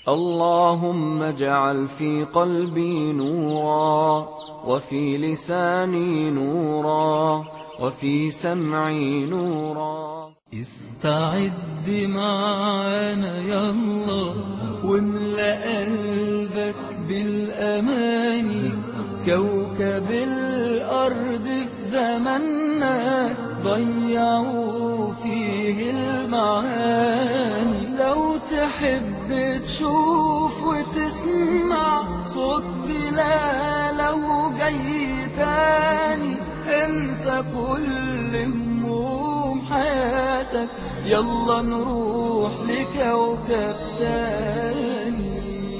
اللهم اجعل في قلبي نورا وفي لساني نورا وفي سمعي نورا استعد معانا يلا واملأ قلبك بالأماني كوكب الأرض في زماننا ضيعوا فيه المعاني لو تحب تشوف وتسمع صوت بلاله جاي تاني انسى كل هموم حياتك يلا نروح لكوكب تاني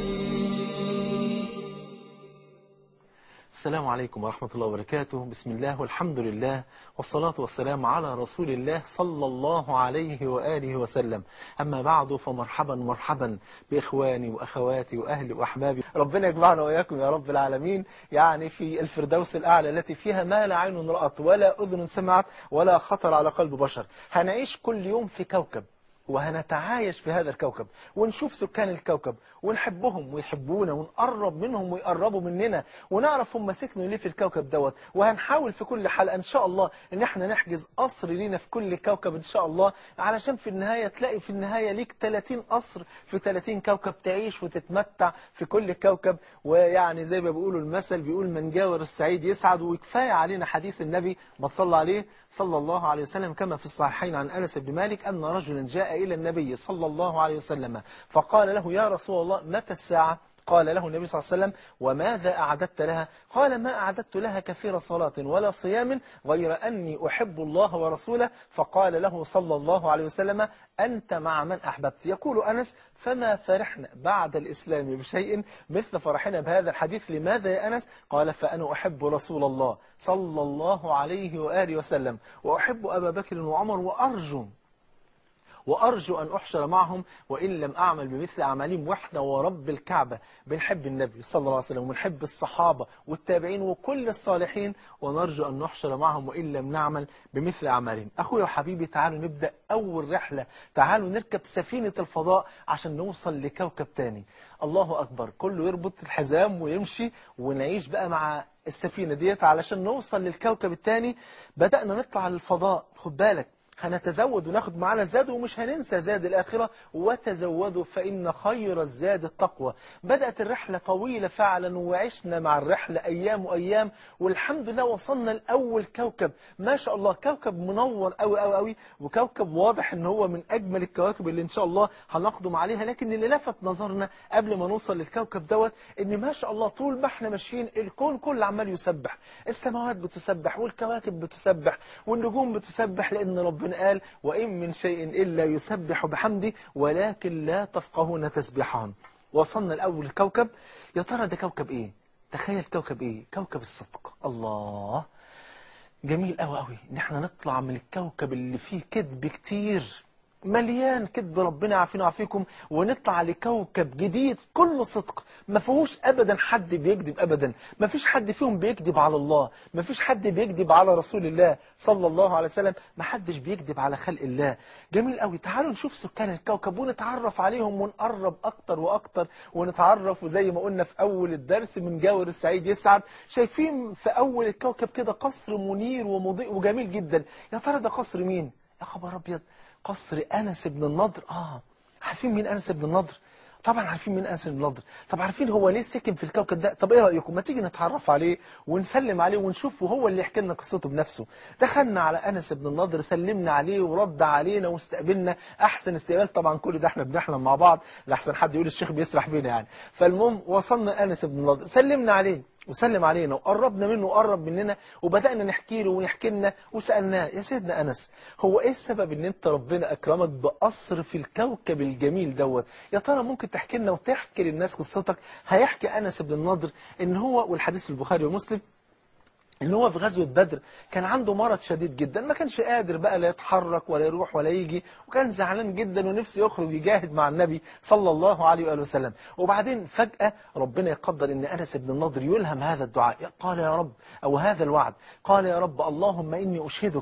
السلام عليكم ورحمة الله وبركاته بسم الله والحمد لله والصلاة والسلام على رسول الله صلى الله عليه وآله وسلم أما بعد فمرحبا مرحبا بإخواني وأخواتي وأهلي وأحبابي ربنا يجمعنا وإياكم يا رب العالمين يعني في الفردوس الأعلى التي فيها ما لا عين رأت ولا أذن سمعت ولا خطر على قلب بشر هنعيش كل يوم في كوكب وهنتعايش في هذا الكوكب ونشوف سكان الكوكب ونحبهم ويحبونا ونقرب منهم ويقربوا مننا ونعرف هم سكنوا ليه في الكوكب دوت وهنحاول في كل حلقة إن شاء الله إن احنا نحجز قصر لينا في كل كوكب إن شاء الله علشان في النهاية تلاقي في النهاية ليك 30 قصر في 30 كوكب تعيش وتتمتع في كل كوكب ويعني زي ما بيقولوا المثل بيقول من جاور السعيد يسعد وكفاية علينا حديث النبي ما تصلى عليه صلى الله عليه وسلم كما في الصحيحين عن أنس بن مالك أن رجلا جاء إلى النبي صلى الله عليه وسلم فقال له يا رسول الله متى الساعة قال له النبي صلى الله عليه وسلم وماذا أعددت لها قال ما أعددت لها كثير صلاة ولا صيام غير أني أحب الله ورسوله فقال له صلى الله عليه وسلم أنت مع من أحببت يقول أنس فما فرحنا بعد الإسلام بشيء مثل فرحنا بهذا الحديث لماذا يا أنس قال فأنا أحب رسول الله صلى الله عليه وآله وسلم وأحب أبا بكر وعمر وأرجو وأرجو أن أحشر معهم وإن لم أعمل بمثل أعمالهم وإحنا ورب الكعبة بنحب النبي صلى الله عليه وسلم ونحب الصحابة والتابعين وكل الصالحين ونرجو أن نحشر معهم وإن لم نعمل بمثل أعمالهم أخويا وحبيبي تعالوا نبدأ أول رحلة تعالوا نركب سفينة الفضاء عشان نوصل لكوكب تاني الله أكبر كله يربط الحزام ويمشي ونعيش بقى مع السفينة ديت علشان نوصل للكوكب التاني بدأنا نطلع للفضاء خد بالك هنتزود وناخد معانا زاد ومش هننسى زاد الآخرة وتزودوا فإن خير الزاد التقوى بدأت الرحلة طويلة فعلا وعشنا مع الرحلة أيام وأيام والحمد لله وصلنا لأول كوكب ما شاء الله كوكب منور أوي أوي أوي وكوكب واضح ان هو من أجمل الكواكب اللي إن شاء الله هنقدم عليها لكن اللي لفت نظرنا قبل ما نوصل للكوكب دوت ان ما شاء الله طول ما احنا ماشيين الكون كله عمال يسبح السماوات بتسبح والكواكب بتسبح والنجوم بتسبح لأن ربنا قال وإن من شيء إلا يسبح بحمده ولكن لا تفقهون تسبيحهم وصلنا الأول الكوكب يا ترى ده كوكب إيه تخيل كوكب إيه كوكب الصدق الله جميل قوي قوي ان احنا نطلع من الكوكب اللي فيه كذب كتير مليان كذب ربنا يعافينا ويعافيكم ونطلع لكوكب جديد كله صدق ما فيهوش ابدا حد بيكذب ابدا ما فيش حد فيهم بيكذب على الله ما فيش حد بيكذب على رسول الله صلى الله عليه وسلم ما حدش بيكذب على خلق الله جميل قوي تعالوا نشوف سكان الكوكب ونتعرف عليهم ونقرب اكتر واكتر ونتعرف وزي ما قلنا في اول الدرس من جاور السعيد يسعد شايفين في اول الكوكب كده قصر منير ومضيء وجميل جدا يا ترى ده قصر مين يا خبر ابيض قصر أنس بن النضر آه عارفين مين أنس بن النضر طبعا عارفين مين أنس بن النضر طب عارفين هو ليه ساكن في الكوكب ده طب ايه رأيكم ما تيجي نتعرف عليه ونسلم عليه ونشوف وهو اللي يحكي لنا قصته بنفسه دخلنا على أنس بن النضر سلمنا عليه ورد علينا واستقبلنا أحسن استقبال طبعا كل ده احنا بنحلم مع بعض لأحسن حد يقول الشيخ بيسرح بينا يعني فالمهم وصلنا أنس بن النضر سلمنا عليه وسلم علينا وقربنا منه وقرب مننا وبدأنا نحكي له ويحكي لنا وسألناه يا سيدنا أنس هو إيه السبب إن أنت ربنا أكرمك بقصر في الكوكب الجميل دوت يا ترى ممكن تحكي لنا وتحكي للناس قصتك هيحكي أنس بن النضر إن هو والحديث في البخاري ومسلم ان هو في غزوة بدر كان عنده مرض شديد جدا ما كانش قادر بقى لا يتحرك ولا يروح ولا يجي وكان زعلان جدا ونفسه يخرج يجاهد مع النبي صلى الله عليه وآله وسلم وبعدين فجأة ربنا يقدر ان أنس بن النضر يلهم هذا الدعاء قال يا رب أو هذا الوعد قال يا رب اللهم إني أشهدك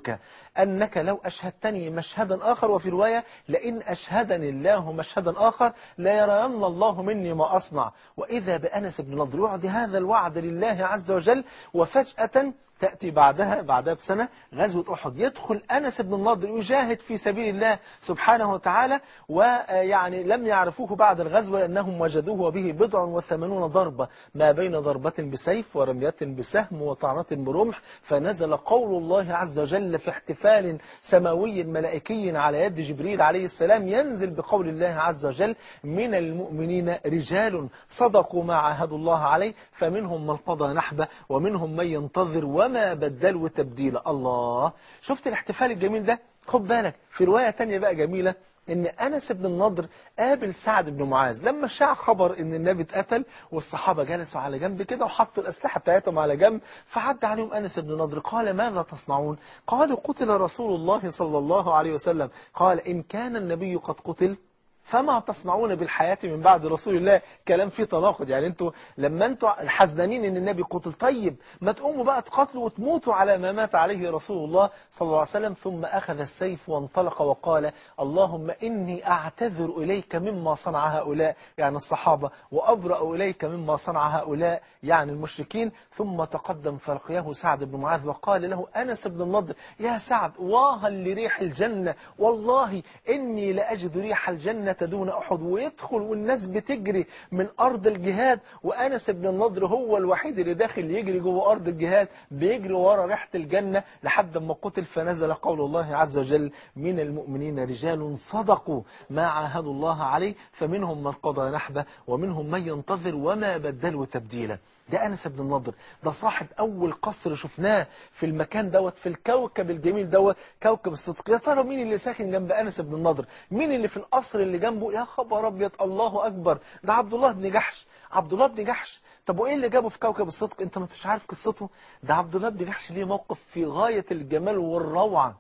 أنك لو أشهدتني مشهدا آخر وفي رواية لئن أشهدني الله مشهدا آخر لا يرين الله مني ما أصنع وإذا بأنس بن نضر يعطي هذا الوعد لله عز وجل وفجأة تأتي بعدها بعدها بسنة غزوة أحد يدخل أنس بن النضر يجاهد في سبيل الله سبحانه وتعالى ويعني لم يعرفوه بعد الغزوة لأنهم وجدوه وبه بضع وثمانون ضربة ما بين ضربة بسيف ورمية بسهم وطعنة برمح فنزل قول الله عز وجل في احتفال سماوي ملائكي على يد جبريل عليه السلام ينزل بقول الله عز وجل من المؤمنين رجال صدقوا ما عاهدوا الله عليه فمنهم من قضى نحبه ومنهم من ينتظر وما بدلوا تبديلا الله شفت الاحتفال الجميل ده خد بالك في رواية تانية بقى جميلة ان انس بن النضر قابل سعد بن معاذ لما شاع خبر ان النبي اتقتل والصحابه جلسوا على جنب كده وحطوا الاسلحه بتاعتهم على جنب فعد عليهم انس بن النضر قال ماذا تصنعون قالوا قتل رسول الله صلى الله عليه وسلم قال ان كان النبي قد قتل فما تصنعون بالحياة من بعد رسول الله كلام فيه تناقض يعني انتوا لما انتوا حزنانين ان النبي قتل طيب ما تقوموا بقى تقاتلوا وتموتوا على ما مات عليه رسول الله صلى الله عليه وسلم ثم أخذ السيف وانطلق وقال اللهم إني أعتذر إليك مما صنع هؤلاء يعني الصحابة وأبرأ إليك مما صنع هؤلاء يعني المشركين ثم تقدم فلقياه سعد بن معاذ وقال له أنس بن النضر يا سعد واها لريح الجنة والله إني لأجد ريح الجنة دون أحد ويدخل والناس بتجري من أرض الجهاد وأنس بن النضر هو الوحيد اللي داخل يجري جوه أرض الجهاد بيجري ورا ريحة الجنة لحد ما قتل فنزل قول الله عز وجل من المؤمنين رجال صدقوا ما عاهدوا الله عليه فمنهم من قضى نحبه ومنهم من ينتظر وما بدلوا تبديلا ده أنس بن النضر ده صاحب أول قصر شفناه في المكان دوت في الكوكب الجميل دوت كوكب الصدق يا ترى مين اللي ساكن جنب أنس بن النضر مين اللي في القصر اللي جنبه يا خبر أبيض الله أكبر ده عبد الله بن جحش عبد الله بن جحش طب وإيه اللي جابه في كوكب الصدق أنت ما مش عارف قصته ده عبد الله بن جحش ليه موقف في غاية الجمال والروعة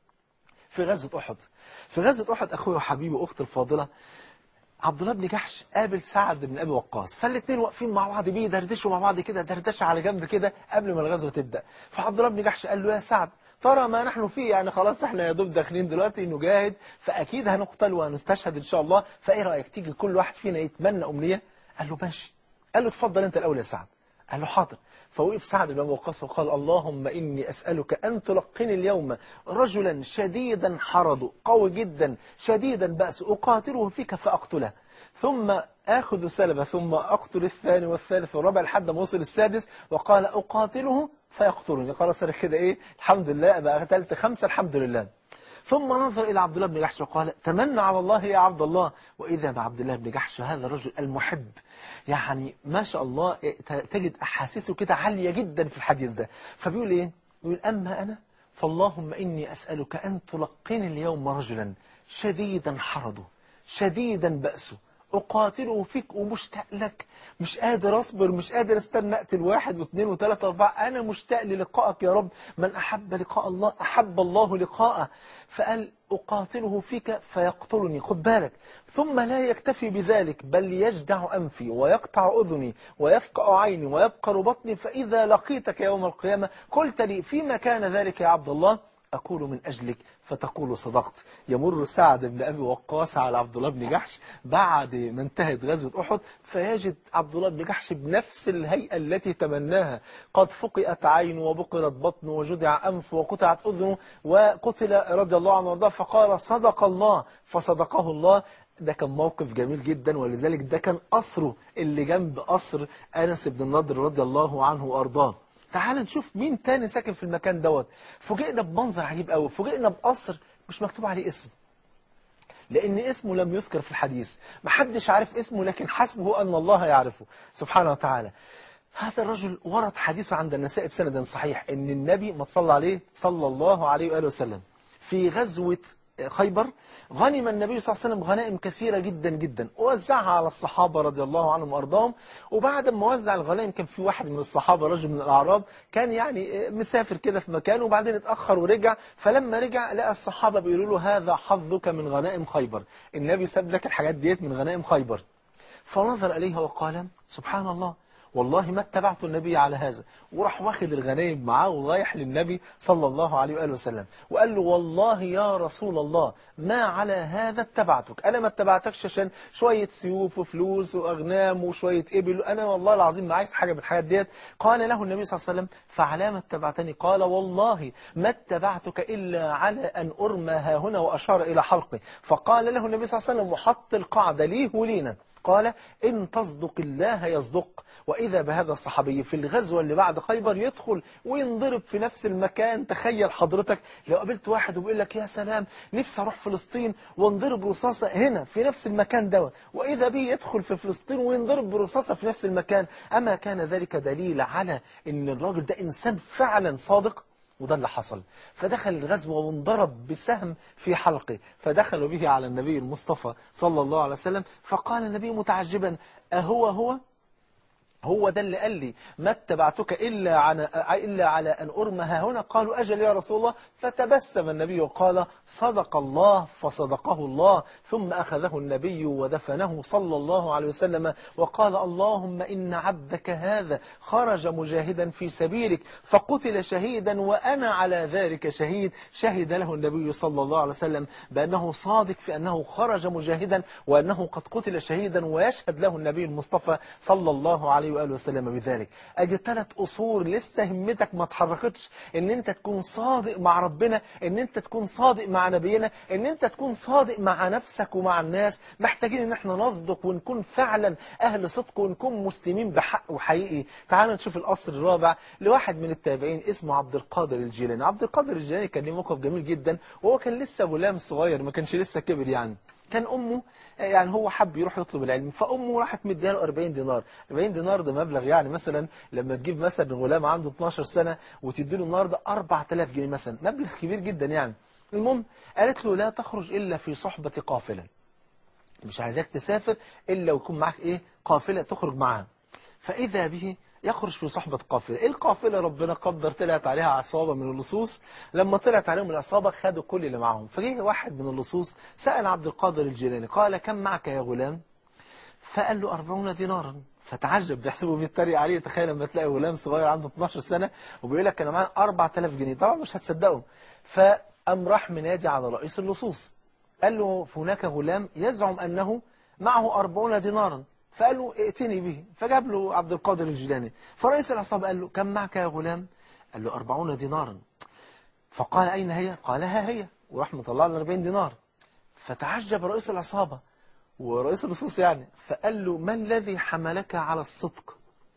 في غزوة أحد في غزوة أحد أخوي وحبيبي وأختي الفاضلة عبد الله بن جحش قابل سعد بن ابي وقاص فالاثنين واقفين مع بعض بيدردشوا مع بعض كده دردشه على جنب كده قبل ما الغزوه تبدا فعبد الله بن جحش قال له يا سعد ترى ما نحن فيه يعني خلاص احنا يا دوب داخلين دلوقتي نجاهد فاكيد هنقتل وهنستشهد ان شاء الله فايه رايك تيجي كل واحد فينا يتمنى امنيه قال له ماشي قال له اتفضل انت الاول يا سعد قال له حاضر فوقف سعد بن وقاص وقال اللهم إني أسألك أن تلقني اليوم رجلا شديدا حرض قوي جدا شديدا بأس أقاتله فيك فأقتله ثم آخذ سلبة ثم أقتل الثاني والثالث والرابع لحد ما وصل السادس وقال أقاتله فيقتلني خلاص أنا كده إيه الحمد لله بقى قتلت خمسة الحمد لله ثم نظر إلى عبد الله بن جحش وقال تمنى على الله يا عبد الله وإذا بعبد الله بن جحش هذا الرجل المحب يعني ما شاء الله تجد أحاسيسه كده عالية جدا في الحديث ده فبيقول إيه يقول أما أنا فاللهم إني أسألك أن تلقني اليوم رجلا شديدا حرضه شديدا بأسه أقاتله فيك ومشتاق لك مش قادر أصبر مش قادر استنى أقتل واحد واثنين وثلاثة وأربعة أنا مشتاق للقائك يا رب من أحب لقاء الله أحب الله لقاءه فقال أقاتله فيك فيقتلني خد بالك ثم لا يكتفي بذلك بل يجدع أنفي ويقطع أذني ويفقع عيني ويبقر بطني فإذا لقيتك يوم القيامة قلت لي فيما كان ذلك يا عبد الله أقول من أجلك فتقول صدقت يمر سعد بن أبي وقاص على عبد الله بن جحش بعد ما انتهت غزوة أحد فيجد عبد الله بن جحش بنفس الهيئة التي تمناها قد فقئت عينه وبقرت بطنه وجدع أنفه وقطعت أذنه وقتل رضي الله عنه وارضاه فقال صدق الله فصدقه الله ده كان موقف جميل جدا ولذلك ده كان قصره اللي جنب قصر أنس بن النضر رضي الله عنه وأرضاه تعال نشوف مين تاني ساكن في المكان دوت فوجئنا بمنظر عجيب قوي فوجئنا بقصر مش مكتوب عليه اسم لأن اسمه لم يذكر في الحديث محدش عارف اسمه لكن حسبه أن الله يعرفه سبحانه وتعالى هذا الرجل ورد حديثه عند النساء بسند صحيح ان النبي ما تصلى عليه صلى الله عليه وآله وسلم في غزوة خيبر غنم النبي صلى الله عليه وسلم غنائم كثيرة جدا جدا ووزعها على الصحابة رضي الله عنهم وأرضاهم وبعد ما وزع الغنائم كان في واحد من الصحابة رجل من الأعراب كان يعني مسافر كده في مكانه وبعدين اتأخر ورجع فلما رجع لقى الصحابة بيقولوا له هذا حظك من غنائم خيبر النبي ساب لك الحاجات ديت من غنائم خيبر فنظر إليها وقال سبحان الله والله ما اتبعت النبي على هذا وراح واخد الغنايم معاه ورايح للنبي صلى الله عليه وآله وسلم وقال له والله يا رسول الله ما على هذا اتبعتك أنا ما اتبعتكش عشان شوية سيوف وفلوس وأغنام وشوية إبل أنا والله العظيم ما عايز حاجة من الحاجات ديت قال له النبي صلى الله عليه وسلم فعلى ما اتبعتني قال والله ما اتبعتك إلا على أن أرمى ها هنا وأشار إلى حلقي فقال له النبي صلى الله عليه وسلم وحط القاعدة ليه ولينا قال إن تصدق الله يصدق وإذا بهذا الصحابي في الغزوة اللي بعد خيبر يدخل وينضرب في نفس المكان تخيل حضرتك لو قابلت واحد وبيقول لك يا سلام نفسي أروح فلسطين وانضرب رصاصة هنا في نفس المكان دوت وإذا به يدخل في فلسطين وينضرب برصاصة في نفس المكان أما كان ذلك دليل على أن الراجل ده إنسان فعلا صادق وده اللي حصل فدخل الغزوة وانضرب بسهم في حلقه فدخلوا به على النبي المصطفى صلى الله عليه وسلم فقال النبي متعجبا أهو هو هو ده اللي قال لي ما اتبعتك إلا, عن إلا على أن أرمها هنا قالوا أجل يا رسول الله فتبسم النبي وقال صدق الله فصدقه الله ثم أخذه النبي ودفنه صلى الله عليه وسلم وقال اللهم إن عبدك هذا خرج مجاهدا في سبيلك فقتل شهيدا وأنا على ذلك شهيد شهد له النبي صلى الله عليه وسلم بأنه صادق في أنه خرج مجاهدا وأنه قد قتل شهيدا ويشهد له النبي المصطفى صلى الله عليه وآله وسلم بذلك أدي ثلاث أصول لسه همتك ما اتحركتش ان انت تكون صادق مع ربنا ان انت تكون صادق مع نبينا ان انت تكون صادق مع نفسك ومع الناس محتاجين ان احنا نصدق ونكون فعلا اهل صدق ونكون مسلمين بحق وحقيقي تعالوا نشوف الأصل الرابع لواحد من التابعين اسمه عبد القادر الجيلاني عبد القادر الجيلاني كان له موقف جميل جدا وهو كان لسه غلام صغير ما كانش لسه كبر يعني كان أمه يعني هو حب يروح يطلب العلم فأمه راحت مديها له 40 دينار 40 دينار ده مبلغ يعني مثلا لما تجيب مثلا غلام عنده 12 سنة وتدي له النهارده 4000 جنيه مثلا مبلغ كبير جدا يعني المهم قالت له لا تخرج إلا في صحبة قافلة مش عايزاك تسافر إلا ويكون معاك إيه قافلة تخرج معاها فإذا به يخرج في صحبة قافلة القافلة ربنا قدر طلعت عليها عصابة من اللصوص لما طلعت عليهم العصابة خدوا كل اللي معاهم فجه واحد من اللصوص سأل عبد القادر الجيلاني قال كم معك يا غلام فقال له أربعون دينارا فتعجب بيحسبه بيتريق عليه تخيل لما تلاقي غلام صغير عنده 12 سنة وبيقول لك أنا معايا 4000 جنيه طبعا مش هتصدقه فقام راح منادي على رئيس اللصوص قال له هناك غلام يزعم أنه معه 40 دينارا فقال له ائتني به فجاب له عبد القادر الجيلاني فرئيس العصابة قال له كم معك يا غلام قال له أربعون دينارا فقال أين هي قال ها هي وراح مطلع له 40 دينار فتعجب رئيس العصابة ورئيس اللصوص يعني فقال له ما الذي حملك على الصدق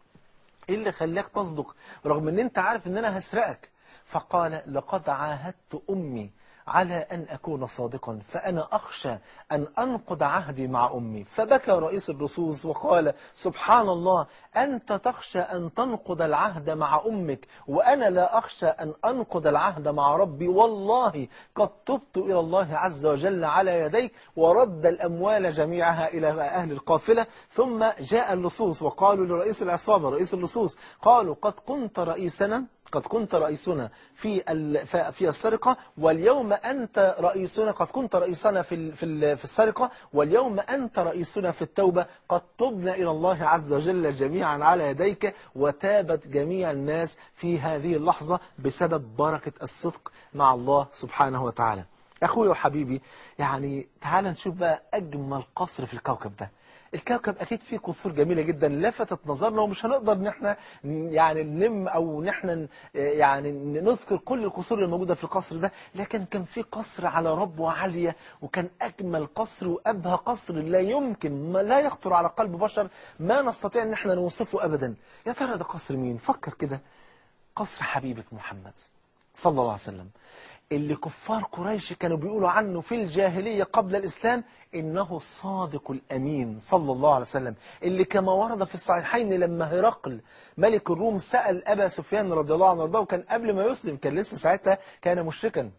ايه اللي خلاك تصدق رغم ان انت عارف ان انا هسرقك فقال لقد عاهدت امي على أن أكون صادقا فأنا أخشى أن أنقض عهدي مع أمي فبكى رئيس اللصوص وقال سبحان الله أنت تخشى أن تنقض العهد مع أمك وأنا لا أخشى أن أنقض العهد مع ربي والله قد تبت إلى الله عز وجل على يديك ورد الأموال جميعها إلى أهل القافلة ثم جاء اللصوص وقالوا لرئيس العصابة رئيس اللصوص قالوا قد كنت رئيسنا قد كنت رئيسنا في في السرقة واليوم أنت رئيسنا قد كنت رئيسنا في في في السرقة واليوم أنت رئيسنا في التوبة قد تبنا إلى الله عز وجل جميعا على يديك وتابت جميع الناس في هذه اللحظة بسبب بركة الصدق مع الله سبحانه وتعالى أخوي وحبيبي يعني تعال نشوف بقى أجمل قصر في الكوكب ده الكوكب أكيد فيه قصور جميلة جدا لفتت نظرنا ومش هنقدر ان احنا يعني نلم أو نحن يعني نذكر كل القصور اللي موجودة في القصر ده لكن كان في قصر على ربوة عالية وكان أجمل قصر وأبهى قصر لا يمكن ما لا يخطر على قلب بشر ما نستطيع ان احنا نوصفه أبدا يا ترى ده قصر مين فكر كده قصر حبيبك محمد صلى الله عليه وسلم اللي كفار قريش كانوا بيقولوا عنه في الجاهلية قبل الإسلام إنه الصادق الأمين صلى الله عليه وسلم اللي كما ورد في الصحيحين لما هرقل ملك الروم سأل أبا سفيان رضي الله عنه وارضاه وكان قبل ما يسلم كان لسه ساعتها كان مشركا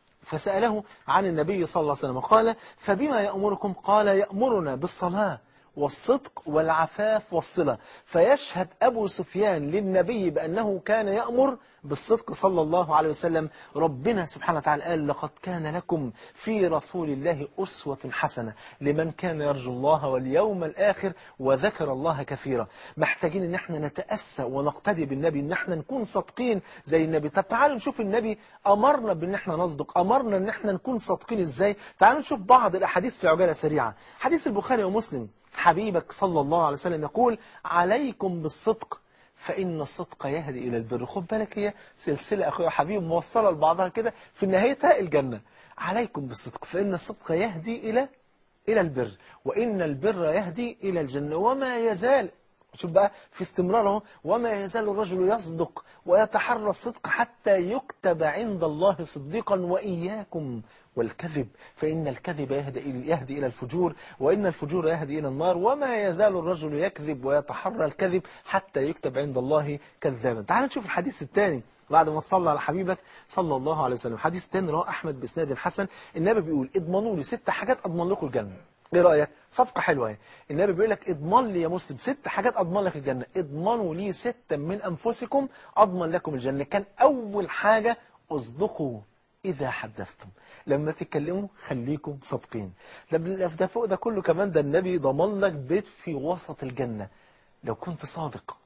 فسأله عن النبي صلى الله عليه وسلم قال فبما يأمركم قال يأمرنا بالصلاة والصدق والعفاف والصلة فيشهد أبو سفيان للنبي بأنه كان يأمر بالصدق صلى الله عليه وسلم ربنا سبحانه وتعالى قال لقد كان لكم في رسول الله أسوة حسنة لمن كان يرجو الله واليوم الآخر وذكر الله كثيرا محتاجين ان احنا نتأسى ونقتدي بالنبي ان احنا نكون صادقين زي النبي طب تعالوا نشوف النبي أمرنا بان احنا نصدق أمرنا ان احنا نكون صادقين ازاي تعالوا نشوف بعض الأحاديث في عجالة سريعة حديث البخاري ومسلم حبيبك صلى الله عليه وسلم يقول عليكم بالصدق فإن الصدق يهدي إلى البر خد بالك هي سلسلة أخويا حبيب موصلة لبعضها كده في نهايتها الجنة عليكم بالصدق فإن الصدق يهدي إلى إلى البر وإن البر يهدي إلى الجنة وما يزال شوف بقى في استمرار اهو وما يزال الرجل يصدق ويتحرى الصدق حتى يكتب عند الله صديقا وإياكم والكذب فإن الكذب يهدي إلى, يهدي إلى الفجور وإن الفجور يهدي إلى النار وما يزال الرجل يكذب ويتحرى الكذب حتى يكتب عند الله كذابا تعال نشوف الحديث الثاني بعد ما تصلى على حبيبك صلى الله عليه وسلم حديث تاني رواه أحمد بإسناد حسن النبي بيقول اضمنوا لي ست حاجات أضمن لكم الجنة ايه رأيك صفقة حلوة اهي النبي بيقول لك اضمن لي يا مسلم ست حاجات اضمن لك الجنة اضمنوا لي ستا من انفسكم اضمن لكم الجنة كان اول حاجة اصدقوا اذا حدثتم لما تتكلموا خليكم صادقين ده ده فوق ده كله كمان ده النبي ضمن لك بيت في وسط الجنة لو كنت صادق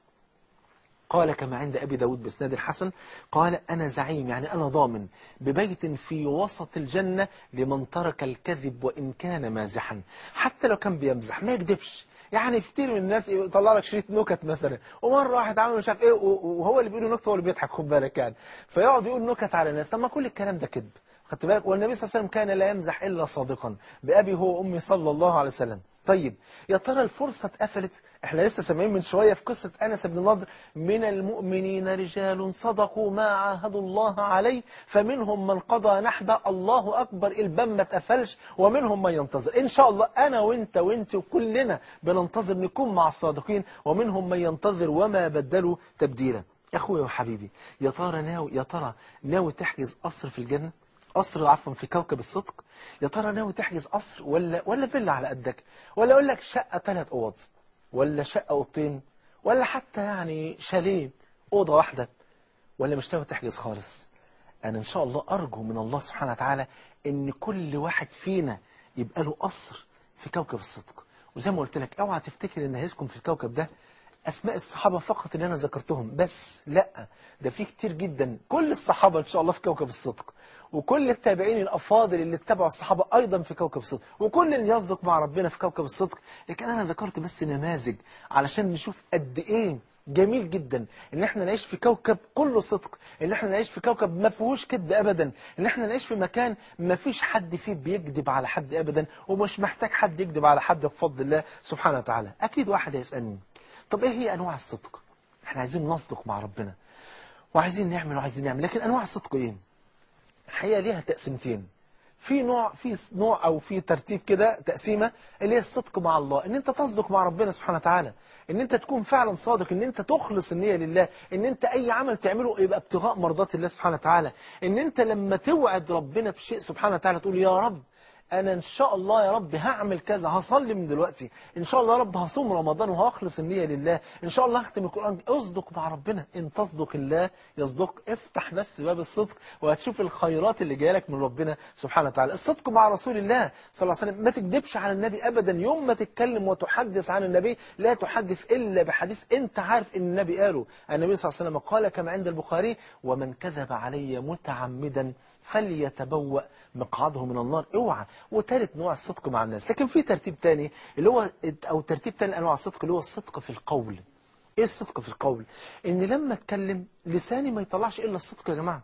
قال كما عند أبي داود بسناد الحسن قال أنا زعيم يعني أنا ضامن ببيت في وسط الجنة لمن ترك الكذب وإن كان مازحا حتى لو كان بيمزح ما يكذبش يعني كتير من الناس يطلع لك شريط نكت مثلا ومره واحد عامل مش عارف ايه وهو اللي بيقول نكته هو اللي بيضحك خد بالك يعني فيقعد يقول نكت على الناس طب ما كل الكلام ده كذب خدت بالك والنبي صلى الله عليه وسلم كان لا يمزح الا صادقا بابي هو وامي صلى الله عليه وسلم طيب يا ترى الفرصة اتقفلت احنا لسه سامعين من شوية في قصة أنس بن نضر من المؤمنين رجال صدقوا ما عاهدوا الله عليه فمنهم من قضى نحبه الله أكبر الباب ما اتقفلش ومنهم من ينتظر إن شاء الله أنا وإنت وإنت وكلنا بننتظر نكون مع الصادقين ومنهم من ينتظر وما بدلوا تبديلا يا أخويا وحبيبي يا ترى ناوي يا ترى ناوي تحجز قصر في الجنة قصر عفوا في كوكب الصدق يا ترى ناوي تحجز قصر ولا ولا فيلا على قدك ولا اقول لك شقه ثلاث اوض ولا شقه اوضتين ولا حتى يعني شاليه اوضه واحده ولا مش ناوي تحجز خالص انا ان شاء الله ارجو من الله سبحانه وتعالى ان كل واحد فينا يبقى له قصر في كوكب الصدق وزي ما قلت لك اوعى تفتكر ان هيسكن في الكوكب ده اسماء الصحابه فقط اللي انا ذكرتهم بس لا ده في كتير جدا كل الصحابه ان شاء الله في كوكب الصدق وكل التابعين الأفاضل اللي اتبعوا الصحابة أيضا في كوكب الصدق وكل اللي يصدق مع ربنا في كوكب الصدق لكن أنا ذكرت بس نماذج علشان نشوف قد إيه جميل جدا ان احنا نعيش في كوكب كله صدق ان احنا نعيش في كوكب ما فيهوش كذب ابدا ان احنا نعيش في مكان ما فيش حد فيه بيكذب على حد ابدا ومش محتاج حد يكذب على حد بفضل الله سبحانه وتعالى اكيد واحد هيسالني طب ايه هي انواع الصدق احنا عايزين نصدق مع ربنا وعايزين نعمل وعايزين نعمل لكن انواع الصدق ايه الحقيقة ليها تقسيمتين في نوع في نوع او في ترتيب كده تقسيمه اللي هي الصدق مع الله ان انت تصدق مع ربنا سبحانه وتعالى ان انت تكون فعلا صادق ان انت تخلص النيه لله ان انت اي عمل تعمله يبقى ابتغاء مرضات الله سبحانه وتعالى ان انت لما توعد ربنا بشيء سبحانه وتعالى تقول يا رب أنا إن شاء الله يا رب هعمل كذا هصلي من دلوقتي إن شاء الله يا رب هصوم رمضان وهخلص النية لله إن شاء الله هختم القرآن اصدق مع ربنا إن تصدق الله يصدق افتح بس باب الصدق وهتشوف الخيرات اللي جايه لك من ربنا سبحانه وتعالى الصدق مع رسول الله صلى الله عليه وسلم ما تكذبش على النبي أبدا يوم ما تتكلم وتحدث عن النبي لا تحدث إلا بحديث أنت عارف إن النبي قاله النبي صلى الله عليه وسلم قال كما عند البخاري ومن كذب علي متعمدا فليتبوأ مقعده من النار اوعى وثالث نوع الصدق مع الناس لكن في ترتيب تاني اللي هو او ترتيب تاني انواع الصدق اللي هو الصدق في القول ايه الصدق في القول ان لما اتكلم لساني ما يطلعش الا الصدق يا جماعه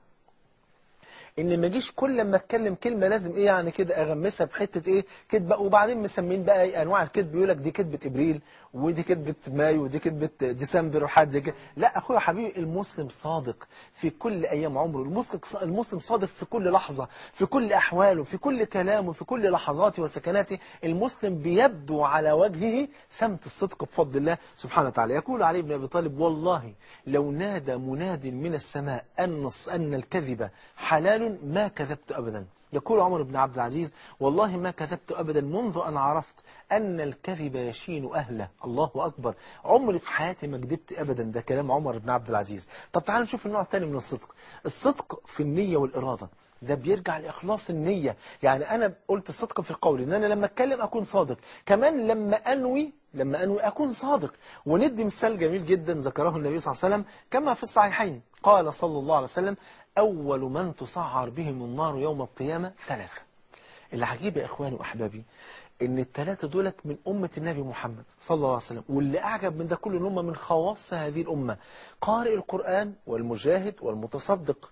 ان ما اجيش كل لما اتكلم كلمه لازم ايه يعني كده اغمسها بحته ايه كدبه وبعدين مسمين بقى ايه انواع الكذب يقول لك دي كذبه ابريل ودي كذبه مايو ودي كذبه ديسمبر وحاجه زي كده لا اخويا حبيبي المسلم صادق في كل ايام عمره المسلم المسلم صادق في كل لحظه في كل احواله في كل كلامه في كل لحظاته وسكناته المسلم بيبدو على وجهه سمت الصدق بفضل الله سبحانه وتعالى يقول علي بن ابي طالب والله لو نادى مناد من السماء ان ان الكذب حلال ما كذبت ابدا يقول عمر بن عبد العزيز والله ما كذبت أبدا منذ أن عرفت أن الكذب يشين أهله الله أكبر عمري في حياتي ما كذبت أبدا ده كلام عمر بن عبد العزيز طب تعالوا نشوف النوع الثاني من الصدق الصدق في النية والإرادة ده بيرجع لإخلاص النية يعني أنا قلت الصدق في القول إن أنا لما أتكلم أكون صادق كمان لما أنوي لما أنوي أكون صادق وندي مثال جميل جدا ذكره النبي صلى الله عليه وسلم كما في الصحيحين قال صلى الله عليه وسلم أول من تسعر بهم النار يوم القيامة ثلاثة العجيب يا إخواني وأحبابي ان الثلاثة دولت من أمة النبي محمد صلى الله عليه وسلم واللي أعجب من ده كله ان هم من خواص هذه الأمة قارئ القرآن والمجاهد والمتصدق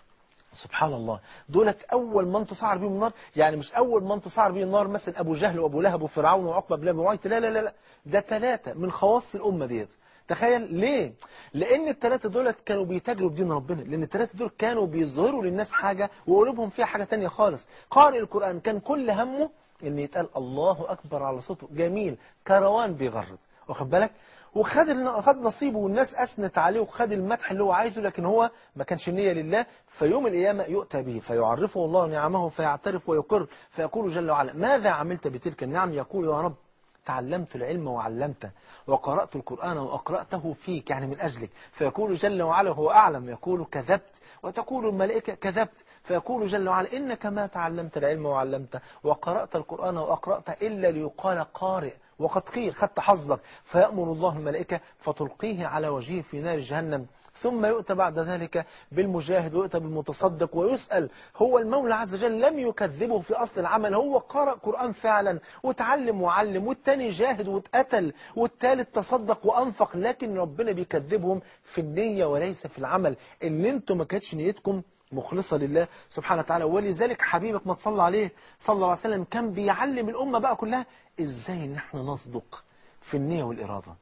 سبحان الله دولت أول من تسعر بهم النار يعني مش أول من تسعر بهم النار مثلا أبو جهل وأبو لهب وفرعون وعقبة بن أبي معيط لا لا لا لا ده ثلاثة من خواص الأمة ديت تخيل ليه؟ لأن الثلاثة دولت كانوا بيتاجروا بدين ربنا لأن الثلاثة دول كانوا بيظهروا للناس حاجة وقلوبهم فيها حاجة تانية خالص قارئ القرآن كان كل همه ان يتقال الله أكبر على صوته جميل كروان بيغرد واخد بالك وخد ال- خد نصيبه والناس أثنت عليه وخد المدح اللي هو عايزه لكن هو ما كانش نية لله فيوم القيامة يؤتى به فيعرفه الله نعمه فيعترف ويقر فيقول جل وعلا ماذا عملت بتلك النعم يقول يا رب تعلمت العلم وعلمته وقرأت القرآن وأقرأته فيك يعني من أجلك فيقول جل وعلا هو أعلم يقول كذبت وتقول الملائكة كذبت فيقول جل وعلا إنك ما تعلمت العلم وعلمته وقرأت القرآن وأقرأته إلا ليقال قارئ وقد قيل خدت حظك فيأمر الله الملائكة فتلقيه على وجهه في نار جهنم ثم يؤتى بعد ذلك بالمجاهد ويؤتى بالمتصدق ويسأل هو المولى عز وجل لم يكذبه في أصل العمل هو قرأ قرآن فعلا وتعلم وعلم والتاني جاهد واتقتل والتالت تصدق وأنفق لكن ربنا بيكذبهم في النية وليس في العمل إن انتم ما كانتش نيتكم مخلصة لله سبحانه وتعالى ولذلك حبيبك ما تصلى عليه صلى الله عليه وسلم كان بيعلم الأمة بقى كلها إزاي نحن نصدق في النية والإرادة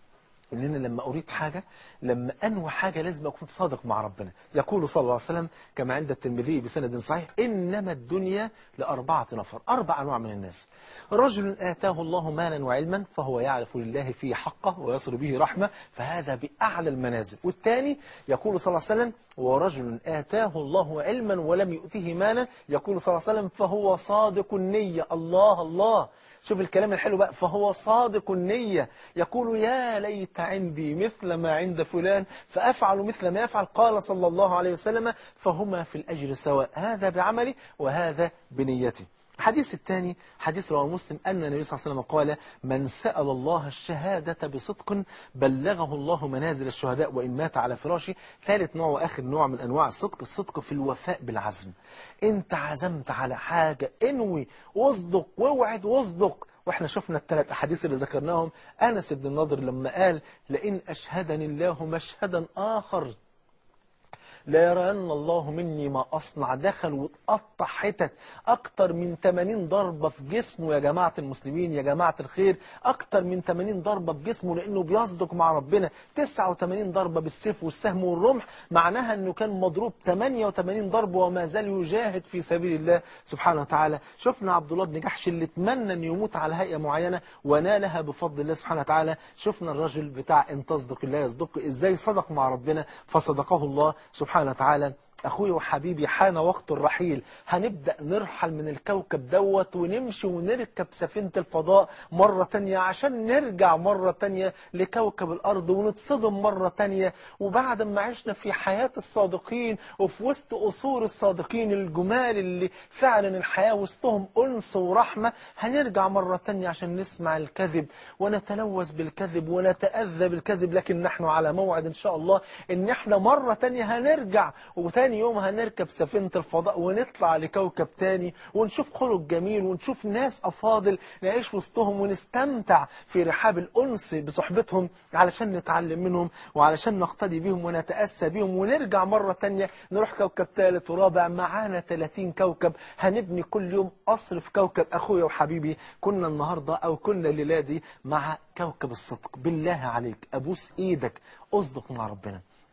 ان انا لما اريد حاجة لما انوى حاجة لازم اكون صادق مع ربنا يقول صلى الله عليه وسلم كما عند الترمذي بسند صحيح انما الدنيا لاربعة نفر اربع انواع من الناس رجل اتاه الله مالا وعلما فهو يعرف لله فيه حقه ويصل به رحمة فهذا باعلى المنازل والثاني يقول صلى الله عليه وسلم ورجل آتاه الله علما ولم يؤته مالا يقول صلى الله عليه وسلم فهو صادق النية الله الله شوف الكلام الحلو بقى فهو صادق النية يقول يا ليت عندي مثل ما عند فلان فأفعل مثل ما يفعل قال صلى الله عليه وسلم فهما في الأجر سواء هذا بعملي وهذا بنيتي الحديث الثاني حديث رواه مسلم أن النبي صلى الله عليه وسلم قال من سأل الله الشهادة بصدق بلغه الله منازل الشهداء وإن مات على فراشه ثالث نوع وآخر نوع من أنواع الصدق الصدق في الوفاء بالعزم أنت عزمت على حاجة انوي واصدق واوعد واصدق واحنا شفنا الثلاث أحاديث اللي ذكرناهم أنس بن النضر لما قال لئن أشهدني الله مشهدا آخر لا يرين الله مني ما أصنع دخل وتقطع حتت أكتر من 80 ضربة في جسمه يا جماعة المسلمين يا جماعة الخير أكتر من 80 ضربة في جسمه لأنه بيصدق مع ربنا 89 ضربة بالسيف والسهم والرمح معناها أنه كان مضروب 88 ضربة وما زال يجاهد في سبيل الله سبحانه وتعالى شفنا عبد الله بن جحش اللي اتمنى أن يموت على هيئة معينة ونالها بفضل الله سبحانه وتعالى شفنا الرجل بتاع إن تصدق الله يصدق إزاي صدق مع ربنا فصدقه الله سبحانه وتعالى أخوي وحبيبي حان وقت الرحيل هنبدأ نرحل من الكوكب دوت ونمشي ونركب سفينة الفضاء مرة تانية عشان نرجع مرة تانية لكوكب الأرض ونتصدم مرة تانية وبعد ما عشنا في حياة الصادقين وفي وسط أصول الصادقين الجمال اللي فعلا الحياة وسطهم أنس ورحمة هنرجع مرة تانية عشان نسمع الكذب ونتلوث بالكذب ونتأذى بالكذب لكن نحن على موعد إن شاء الله إن احنا مرة تانية هنرجع وتاني يوم هنركب سفينة الفضاء ونطلع لكوكب تاني ونشوف خلق جميل ونشوف ناس أفاضل نعيش وسطهم ونستمتع في رحاب الأنس بصحبتهم علشان نتعلم منهم وعلشان نقتدي بهم ونتأسى بهم ونرجع مرة تانية نروح كوكب ثالث ورابع معانا 30 كوكب هنبني كل يوم قصر في كوكب أخويا وحبيبي كنا النهاردة أو كنا الليلة دي مع كوكب الصدق بالله عليك أبوس إيدك أصدق مع ربنا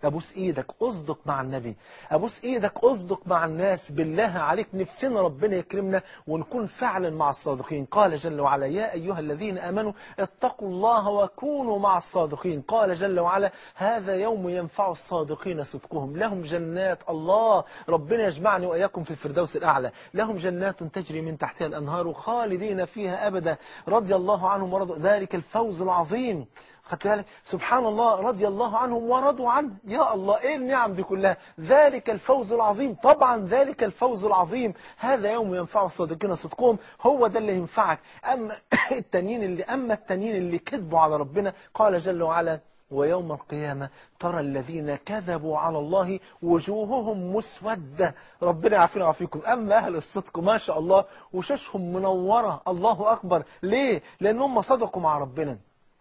ابوس ايدك اصدق مع النبي ابوس ايدك اصدق مع الناس بالله عليك نفسنا ربنا يكرمنا ونكون فعلا مع الصادقين قال جل وعلا يا ايها الذين امنوا اتقوا الله وكونوا مع الصادقين قال جل وعلا هذا يوم ينفع الصادقين صدقهم لهم جنات الله ربنا يجمعني واياكم في الفردوس الاعلى لهم جنات تجري من تحتها الانهار خالدين فيها ابدا رضي الله عنهم ورضوا ذلك الفوز العظيم خدت بالك سبحان الله رضي الله عنهم ورضوا عنه يا الله ايه النعم دي كلها ذلك الفوز العظيم طبعا ذلك الفوز العظيم هذا يوم ينفع الصادقين صدقهم هو ده اللي ينفعك اما التانيين اللي اما التانيين اللي كذبوا على ربنا قال جل وعلا ويوم القيامة ترى الذين كذبوا على الله وجوههم مسودة ربنا يعافينا ويعافيكم أما أهل الصدق ما شاء الله وشاشهم منورة الله أكبر ليه؟ لأنهم صدقوا مع ربنا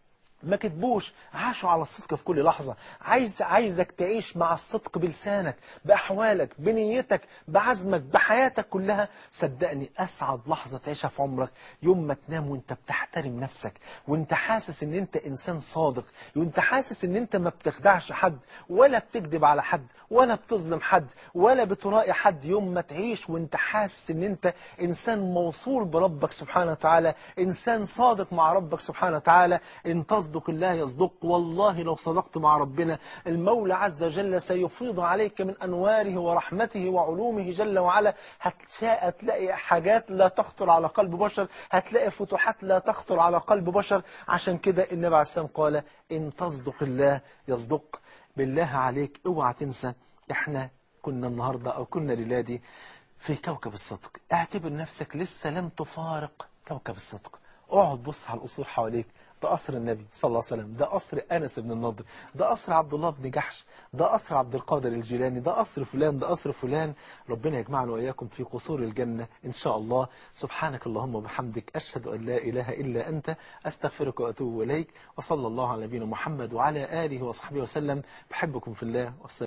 ما كتبوش عاشوا على الصدق في كل لحظة عايز عايزك تعيش مع الصدق بلسانك بأحوالك بنيتك بعزمك بحياتك كلها صدقني أسعد لحظة تعيشها في عمرك يوم ما تنام وانت بتحترم نفسك وانت حاسس ان انت إنسان صادق وانت حاسس ان انت ما بتخدعش حد ولا بتكذب على حد ولا بتظلم حد ولا بترائي حد يوم ما تعيش وانت حاسس ان انت إنسان موصول بربك سبحانه وتعالى إنسان صادق مع ربك سبحانه وتعالى ان تصدق الله يصدق والله لو صدقت مع ربنا المولى عز وجل سيفيض عليك من أنواره ورحمته وعلومه جل وعلا هتلاقي هتلاقي حاجات لا تخطر على قلب بشر هتلاقي فتوحات لا تخطر على قلب بشر عشان كده النبي عليه السلام قال إن تصدق الله يصدق بالله عليك اوعى تنسى احنا كنا النهاردة أو كنا ليلادي في كوكب الصدق اعتبر نفسك لسه لم تفارق كوكب الصدق اقعد بص على القصور حواليك ده قصر النبي صلى الله عليه وسلم ده قصر أنس بن النضر ده قصر عبد الله بن جحش ده قصر عبد القادر الجيلاني ده قصر فلان ده قصر فلان ربنا يجمعنا وإياكم في قصور الجنة إن شاء الله سبحانك اللهم وبحمدك أشهد أن لا إله إلا أنت أستغفرك وأتوب إليك وصلى الله على نبينا محمد وعلى آله وصحبه وسلم بحبكم في الله والسلام